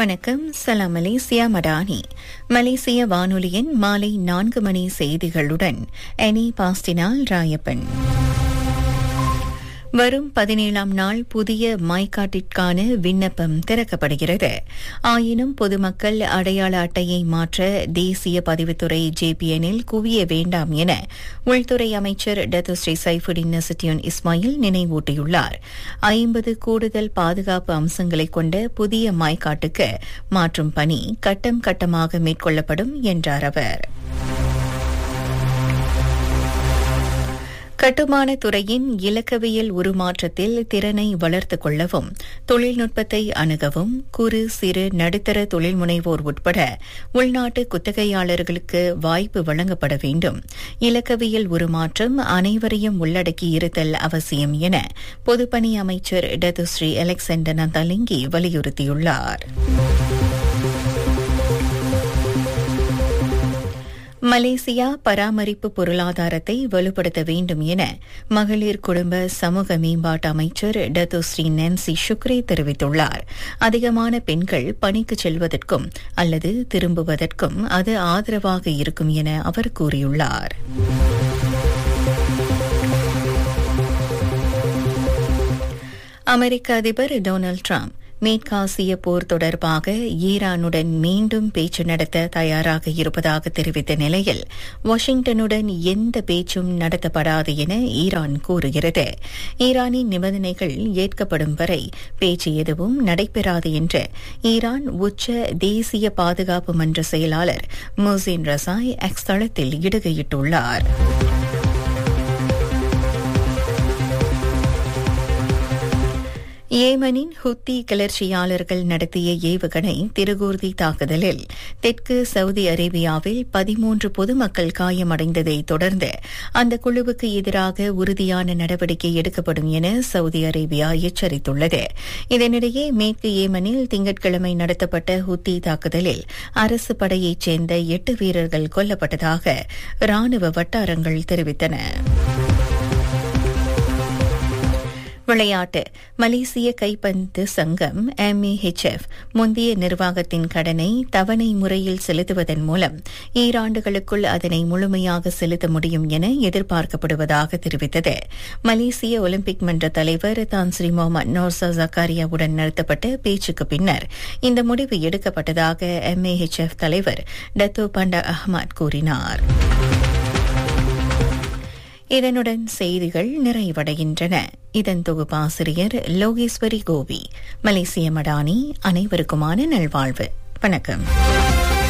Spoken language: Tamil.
வணக்கம் சலாம் மலேசியா மடானி மலேசிய வானொலியின் மாலை நான்கு மணி செய்திகளுடன் எனி பாஸ்டினால் ராயப்பன் வரும் பதினேழாம் நாள் புதிய மைகாட்டிற்கான விண்ணப்பம் திறக்கப்படுகிறது ஆயினும் பொதுமக்கள் அடையாள அட்டையை மாற்ற தேசிய பதிவுத்துறை ஜேபிஎனில் குவிய வேண்டாம் என உள்துறை அமைச்சர் Datuk Seri Saifuddin Nasution Ismail நினைவூட்டியுள்ளார் ஐம்பது கூடுதல் பாதுகாப்பு அம்சங்களை கொண்ட புதிய மைகாட்டுக்கு மாற்றும் பணி கட்டம் கட்டமாக மேற்கொள்ளப்படும் என்றார் அவர் கட்டுமான துறையின் இலக்கவியல் உருமாற்றத்தில் திறனை வளர்த்துக் கொள்ளவும் தொழில்நுட்பத்தை அணுகவும் குறு சிறு நடுத்தர தொழில் முனைவோர் உட்பட உள்நாட்டு குத்தகையாளர்களுக்கு வாய்ப்பு வழங்கப்பட வேண்டும் இலக்கவியல் உருமாற்றம் அனைவரையும் உள்ளடக்கி இருத்தல் அவசியம் என பொதுப்பணி அமைச்சர் டத்துஸ்ரீ அலெக்சாண்டர் நந்தாலிங்கி வலியுறுத்தியுள்ளார் மலேசியா பராமரிப்பு பொருளாதாரத்தை வலுப்படுத்த வேண்டும் என மகளிர் குடும்ப சமூக மேம்பாட்டு அமைச்சர் டத்து ஸ்ரீ நான்சி சுக்ரே தெரிவித்துள்ளார் அதிகமான பெண்கள் பணிக்கு செல்வதற்கும் அல்லது திரும்புவதற்கும் அது ஆதரவாக இருக்கும் என அவர் கூறியுள்ளார் அமெரிக்க அதிபர் டொனால்டு டிரம்ப் மேற்காசிய போர் தொடர்பாக ஈரானுடன் மீண்டும் பேச்சு நடத்த தயாராக இருப்பதாக தெரிவித்த நிலையில் வாஷிங்டனுடன் எந்த பேச்சும் நடத்தப்படாது என ஈரான் கூறுகிறது ஈரானின் நிபந்தனைகள் ஏற்கப்படும் வரை பேச்சு எதுவும் நடைபெறாது என்று ஈரான் உச்ச தேசிய பாதுகாப்பு மன்ற செயலாளர் மொசின் ரசாய் எக்ஸ் தளத்தில் இடுகையிட்டுள்ளார் ஏமனின் ஹுத்தி கிளர்ச்சியாளர்கள் நடத்திய ஏவுகணை திருகூர்தி தாக்குதலில் தெற்கு சவுதி அரேபியாவில் பதிமூன்று பொதுமக்கள் காயமடைந்ததை தொடர்ந்து அந்த குழுவுக்கு எதிராக உறுதியான நடவடிக்கை எடுக்கப்படும் என சவுதி அரேபியா எச்சரித்துள்ளது இதனிடையே மேற்கு ஏமனில் திங்கட்கிழமை நடத்தப்பட்ட ஹுத்தி தாக்குதலில் அரசு படையைச் சேர்ந்த எட்டு வீரர்கள் கொல்லப்பட்டதாக ராணுவ வட்டாரங்கள் தெரிவித்தன விளையாட்டு மலேசிய கைப்பந்து சங்கம் எம்ஏஹெச்எஃப் முந்தைய நிர்வாகத்தின் கடனை தவணை முறையில் செலுத்துவதன் மூலம் ஈராண்டுகளுக்குள் அதனை முழுமையாக செலுத்த முடியும் என எதிர்பார்க்கப்படுவதாக தெரிவித்தது மலேசிய ஒலிம்பிக் மன்ற தலைவர் தான்ஸ்ரீ முகமது நோர்சா ஜக்காரியாவுடன் நடத்தப்பட்ட பேச்சுக்கு பின்னர் இந்த முடிவு எடுக்கப்பட்டதாக எம்ஏஹெச்எஃப் தலைவர் டத்தோ பண்டா அஹ்மத் கூறினார் இதனுடன் செய்திகள் நிறைவடைகின்றன இதன் தொகுப்பாசிரியர் லோகேஸ்வரி கோவி மலேசிய மடானி அனைவருக்குமான நல்வாழ்வு வணக்கம்